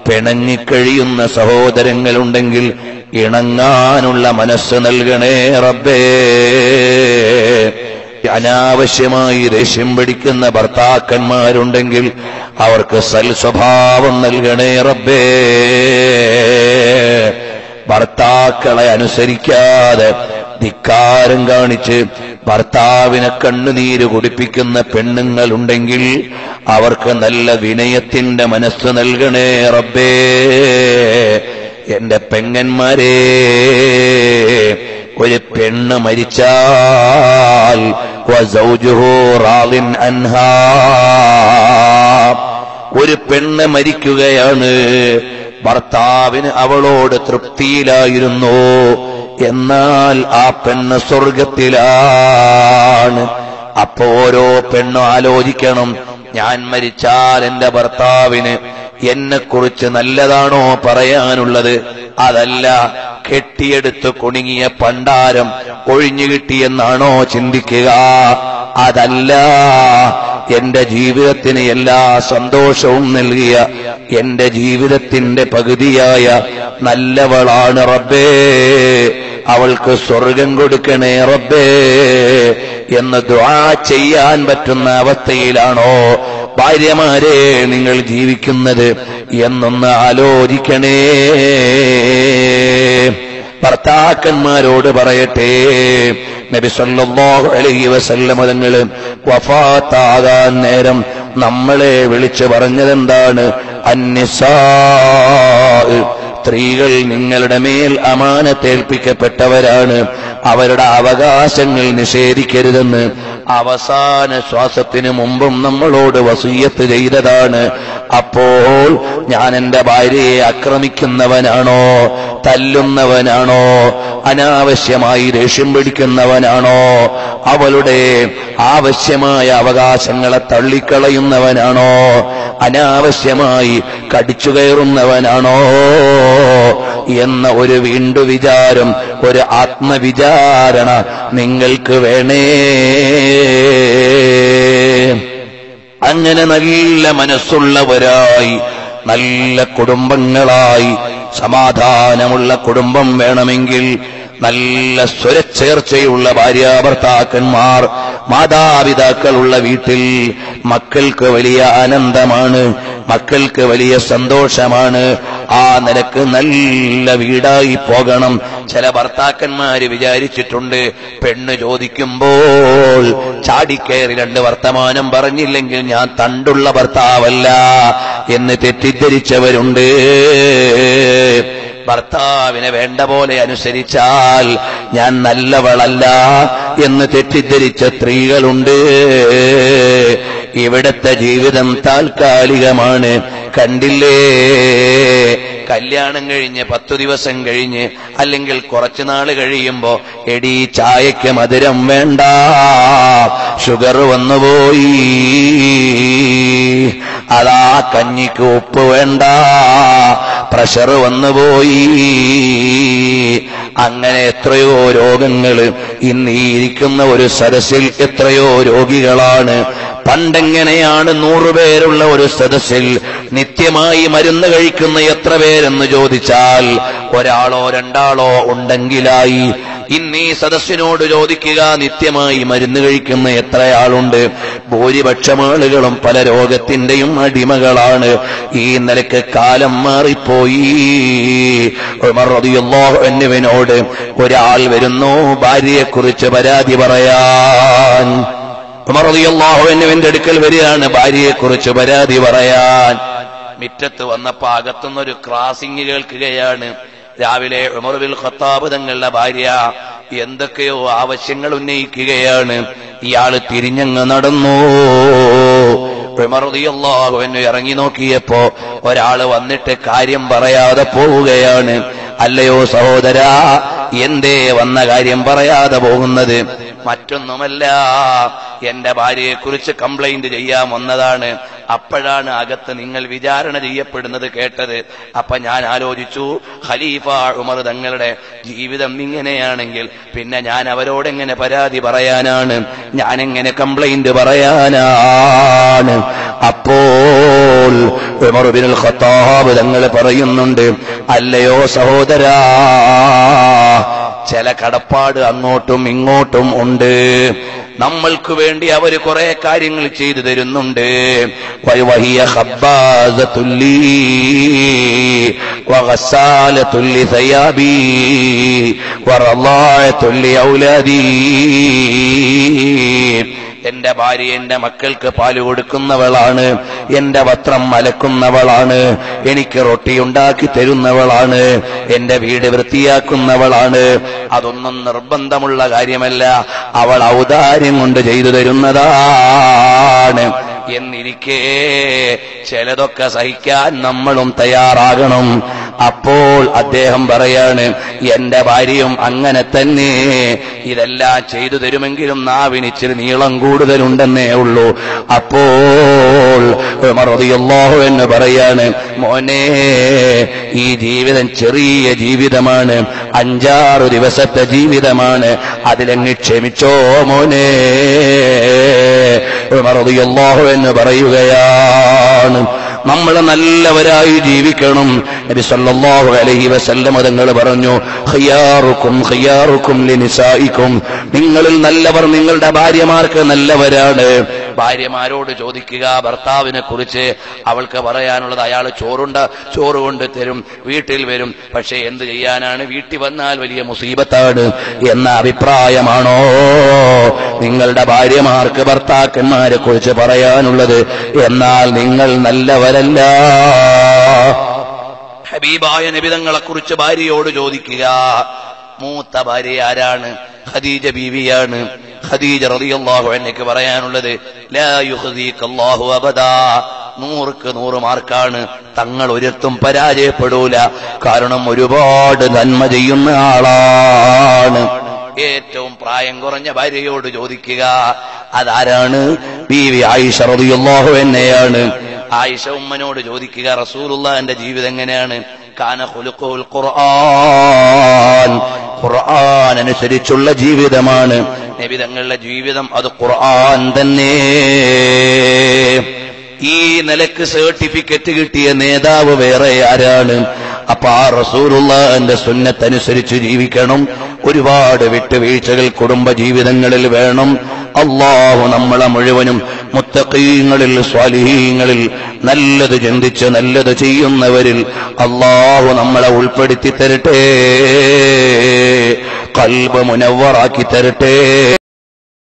പിണങ്ങിക്കഴിയുന്ന സഹോദരങ്ങളുണ്ടെങ്കിൽ ഇണങ്ങാനുള്ള മനസ്സ് നൽകണേ റബ്ബേ അനാവശ്യമായി ദേഷ്യം പിടിക്കുന്ന ഭർത്താക്കന്മാരുണ്ടെങ്കിൽ അവർക്ക് സൽ സ്വഭാവം നൽകണേ റബ്ബേ ഭർത്താക്കളെ അനുസരിക്കാതെ ധിക്കാരം കാണിച്ച് ഭർത്താവിനെ കണ്ണുനീര് കുടിപ്പിക്കുന്ന പെണ്ണുങ്ങളുണ്ടെങ്കിൽ അവർക്ക് നല്ല വിനയത്തിന്റെ മനസ്സ് നൽകണേ റബ്ബേ എന്റെ പെങ്ങന്മാരെ ഒരു പെണ്ണ് മരിച്ചാൽ വസൗജുഹു റാളിൻ അൻഹാ ഒരു പെണ്ണ് മരിക്കുകയാണ് ഭർത്താവിന് അവളോട് തൃപ്തിയിലായിരുന്നു എന്നാൽ ആ പെണ്ണ് സ്വർഗത്തിലാണ് അപ്പോ ഓരോ പെണ്ണും ആലോചിക്കണം ഞാൻ മരിച്ചാൽ എന്റെ ഭർത്താവിന് എന്നെക്കുറിച്ച് നല്ലതാണോ പറയാനുള്ളത് അതല്ല കെട്ടിയെടുത്ത് കുണുങ്ങിയ പണ്ടാരം ഒഴിഞ്ഞു കിട്ടിയെന്നാണോ ചിന്തിക്കുക അതല്ല എന്റെ ജീവിതത്തിന് എല്ലാ സന്തോഷവും നൽകിയ എന്റെ ജീവിതത്തിന്റെ പകുതിയായ നല്ലവളാണ് റബ്ബേ അവൾക്ക് സ്വർഗം കൊടുക്കണേ റബ്ബേ എന്ന് ദ്വാ ചെയ്യാൻ പറ്റുന്ന അവസ്ഥയിലാണോ ഭാര്യമാരെ നിങ്ങൾ ജീവിക്കുന്നത് എന്നൊന്ന് ആലോചിക്കണേ ഭർത്താക്കന്മാരോട് പറയട്ടെ നബി സല്ലല്ലാഹു അലൈഹി വസല്ലമ തങ്ങൾ വഫാത്താകാൻ നേരം നമ്മളെ വിളിച്ചു പറഞ്ഞതെന്താണ് അന്നിസാ സ്ത്രീകൾ നിങ്ങളുടെ മേൽ അമാനത്തേൽപ്പിക്കപ്പെട്ടവരാണ് അവരുടെ അവകാശങ്ങൾ നിഷേധിക്കരുതെന്ന് അവസാന ശ്വാസത്തിന് മുമ്പും നമ്മളോട് വസൂയത്ത് ചെയ്തതാണ് അപ്പോൾ ഞാൻ എന്റെ ഭാര്യയെ ആക്രമിക്കുന്നവനാണോ തല്ലുന്നവനാണോ അനാവശ്യമായി ദേഷ്യം പിടിക്കുന്നവനാണോ അവളുടെ ആവശ്യമായ അവകാശങ്ങളെ തള്ളിക്കളയുന്നവനാണോ അനാവശ്യമായി കടിച്ചു കയറുന്നവനാണോ എന്ന ഒരു വീണ്ടു വിചാരം ഒരു ആത്മവിചാരണ നിങ്ങൾക്ക് വേണേ അങ്ങനെ നല്ല മനസ്സുള്ളവരായി നല്ല കുടുംബങ്ങളായി സമാധാനമുള്ള കുടുംബം വേണമെങ്കിൽ നല്ല സ്വരച്ചേർച്ചയുള്ള ഭാര്യാഭർത്താക്കന്മാർ മാതാപിതാക്കളുള്ള വീട്ടിൽ മക്കൾക്ക് വലിയ ആനന്ദമാണ് മക്കൾക്ക് വലിയ സന്തോഷമാണ് ആ നിലക്ക് നല്ല വീടായി പോകണം ചില ഭർത്താക്കന്മാര് വിചാരിച്ചിട്ടുണ്ട് പെണ്ണ് ചോദിക്കുമ്പോൾ ചാടിക്കയറി രണ്ട് വർത്തമാനം പറഞ്ഞില്ലെങ്കിൽ ഞാൻ തണ്ടുള്ള ഭർത്താവല്ല എന്ന് തെറ്റിദ്ധരിച്ചവരുണ്ട് ഭർത്താവിനെ വേണ്ട പോലെ അനുസരിച്ചാൽ ഞാൻ നല്ലവളല്ല എന്ന് തെറ്റിദ്ധരിച്ച സ്ത്രീകളുണ്ട് ഇവിടത്തെ ജീവിതം താൽക്കാലികമാണ് കണ്ടില്ലേ കല്യാണം കഴിഞ്ഞ് പത്തു ദിവസം കഴിഞ്ഞ് അല്ലെങ്കിൽ കുറച്ചു നാള് കഴിയുമ്പോ എടി ചായക്ക് മധുരം വേണ്ട ഷുഗർ വന്നുപോയി അതാ കഞ്ഞിക്ക് ഉപ്പ് വേണ്ട പ്രഷർ വന്നുപോയി അങ്ങനെ എത്രയോ രോഗങ്ങൾ ഇന്ന് ഈ ഇരിക്കുന്ന ഒരു സദസ്സിൽ എത്രയോ രോഗികളാണ് പണ്ടെങ്ങനെയാണ് നൂറുപേരുള്ള ഒരു സദസ്സിൽ നിത്യമായി മരുന്ന് കഴിക്കുന്ന എത്ര പേരെന്ന് ചോദിച്ചാൽ ഒരാളോ രണ്ടാളോ ഉണ്ടെങ്കിലായി ഇന്ന് ഈ സദസ്സിനോട് ചോദിക്കുക നിത്യമായി മരുന്ന് കഴിക്കുന്ന എത്രയാളുണ്ട് ഭൂരിപക്ഷം ആളുകളും പല രോഗത്തിന്റെയും അടിമകളാണ് ഈ നിലക്ക് കാലം മാറിപ്പോയി ഉമർ റളിയല്ലാഹു അൻഹുവിനോട് ഒരാൾ വരുന്നു ഭാര്യയെക്കുറിച്ച് പരാതി പറയാൻ ഉമർ റളിയല്ലാഹു അൻഹുവിന്റെ അടുക്കൽ വരികയാണ് ഭാര്യയെക്കുറിച്ച് പരാതി പറയാൻ മിറ്റത്ത് വന്നപ്പോ അകത്തുനിന്നൊരു ക്രാസിംഗ് കേൾക്കുകയാണ് രാവിലെ ഉമർ ബിൽ ഖത്താബ് തങ്ങളുടെ ഭാര്യ എന്തൊക്കെയോ ആവശ്യങ്ങൾ ഉന്നയിക്കുകയാണ് ഇയാള് തിരിഞ്ഞങ്ങ് നടന്നു ഉമർ റളിയല്ലാഹു അൻഹു ഇറങ്ങി നോക്കിയപ്പോ ഒരാള് വന്നിട്ട് കാര്യം പറയാതെ പോവുകയാണ് അല്ലയോ സഹോദര എന്തേ വന്ന കാര്യം പറയാതെ പോകുന്നത് മറ്റൊന്നുമല്ല എന്റെ ഭാര്യയെക്കുറിച്ച് കംപ്ലൈന്റ് ചെയ്യാൻ വന്നതാണ് അപ്പോഴാണ് അകത്ത് നിങ്ങൾ വിചാരണ ചെയ്യപ്പെടുന്നത് കേട്ടത് അപ്പൊ ഞാൻ ആലോചിച്ചു ഖലീഫ ഉമർ തങ്ങളുടെ ജീവിതം ഇങ്ങനെയാണെങ്കിൽ പിന്നെ ഞാൻ അവരോട് എങ്ങനെ പരാതി പറയാനാണ് ഞാൻ എങ്ങനെ കംപ്ലൈന്റ് പറയാനാണ് അപ്പോൾ ഉമർ ബിനുൽ ഖത്താബ് തങ്ങൾ പറയുന്നുണ്ട് അല്ലയോ സഹോദരാ ചില കടപ്പാട് അങ്ങോട്ടും ഇങ്ങോട്ടും ഉണ്ട് നമ്മൾക്ക് വേണ്ടി അവർ കുറെ കാര്യങ്ങൾ ചെയ്തു തരുന്നുണ്ട് വഹിയ ഖബ്ബാസത്തുല്ലി വഗസാലത്തുല്ലി സയാബി വറളായത്തുല്ലി ഔലാദി എന്റെ ഭാര്യ എന്റെ മക്കൾക്ക് പാല് കൊടുക്കുന്നവളാണ് എന്റെ വസ്ത്രം അലക്കുന്നവളാണ് എനിക്ക് റൊട്ടി ഉണ്ടാക്കി തരുന്നവളാണ് എന്റെ വീട് വൃത്തിയാക്കുന്നവളാണ് അതൊന്നും നിർബന്ധമുള്ള കാര്യമല്ല അവൾ ഔദാര്യം കൊണ്ട് ചെയ്തു തരുന്നതാണ് എന്നിരിക്കെ ചിലതൊക്കെ സഹിക്കാൻ നമ്മളും തയ്യാറാകണം അപ്പോൾ അദ്ദേഹം പറയാണ് എന്റെ ഭാര്യയും അങ്ങനെ തന്നെ ഇതെല്ലാം ചെയ്തു തരുമെങ്കിലും നാവിനിച്ചിരി നീളം കൂടുതലുണ്ടെന്നേ ഉള്ളൂ അപ്പോൾ മറുതിയല്ലാഹു എന്ന് പറയാണ് മോനെ ഈ ജീവിതം ചെറിയ ജീവിതമാണ് അഞ്ചാറ് ദിവസത്തെ ജീവിതമാണ് അതിലങ്ങ് ക്ഷമിച്ചോ മോനെ മറുതിയല്ലാഹു എന്ന് പറയുകയാണ് നമ്മൾ നല്ലവരായി ജീവിക്കണം നബി സല്ലല്ലാഹു അലൈഹി വസല്ലം തങ്ങൾ പറഞ്ഞു ഖിയാറുക്കും ഖിയാറുക്കും ലിനിസായിക്കും നിങ്ങളിൽ നല്ലവർ നിങ്ങളുടെ ഭാര്യമാർക്ക് നല്ലവരാണ് ഭാര്യമാരോട് ചോദിക്കുക ഭർത്താവിനെ കുറിച്ച് അവൾക്ക് പറയാനുള്ളത് അയാൾ ചോറുണ്ട് ചോറ് കൊണ്ട് തരും വീട്ടിൽ വരും പക്ഷെ എന്ത് ചെയ്യാനാണ് വീട്ടിൽ വന്നാൽ വലിയ മുസീബത്താണ് എന്ന അഭിപ്രായമാണോ നിങ്ങളുടെ ഭാര്യമാർക്ക് ഭർത്താക്കന്മാരെ കുറിച്ച് പറയാനുള്ളത് എന്നാൽ നിങ്ങൾ നല്ലവരല്ല ഹബീബായ നിബിതങ്ങളെ കുറിച്ച് ഭാര്യയോട് ചോദിക്കുക മൂത്ത ഭാര്യ ആരാണ് ഖദീജ ബീവിയാണ് ഖദീജ റളിയല്ലാഹു അൻഹയ്ക്ക് പറയാനുള്ളത് ലാ യുഖ്ദീക അല്ലാഹു അബദാ നൂറുക്ക് നൂറ് മാർക്കാണ് തങ്ങൾ ഒരിടത്തും പരാജയപ്പെടൂല കാരണം ഒരുപാട് നന്മ ചെയ്യുന്ന ആളാണ് ഏറ്റവും പ്രായം കുറഞ്ഞ ഭാര്യയോട് ചോദിക്കുക അതാരാണ് ബീവി ആയിഷ റളിയല്ലാഹു എന്നെയാണ് ആയിഷ ഉമ്മനോട് ചോദിക്കുക റസൂലുള്ളാന്റെ ജീവിതം എങ്ങനെയാണ് കാന ഖുലുഖുൽ ഖുർആൻ ഖുർആൻ അനുസരിച്ചുള്ള ജീവിതമാണ് നബി തങ്ങളുടെ ജീവിതം അത് ഖുർആൻ തന്നെ ഈ നിലക്ക് സർട്ടിഫിക്കറ്റ് കിട്ടിയ നേതാവ് വേറെ ആരാണ് അപ്പൊ ആ റസൂലുള്ളാന്റെ സുന്നത്തനുസരിച്ച് ജീവിക്കണം ഒരുപാട് വിട്ടുവീഴ്ചകൾ കുടുംബ ജീവിതങ്ങളിൽ വേണം അള്ളാഹു നമ്മളെ മുഴുവനും മുത്തക്കീങ്ങളിൽ സ്വാലിഹീങ്ങളിൽ നല്ലത് ചിന്തിച്ച് നല്ലത് ചെയ്യുന്നവരിൽ അള്ളാഹു നമ്മളെ ഉൾപ്പെടുത്തി തരട്ടെ കൽബ് മുനവറാക്കി തരട്ടെ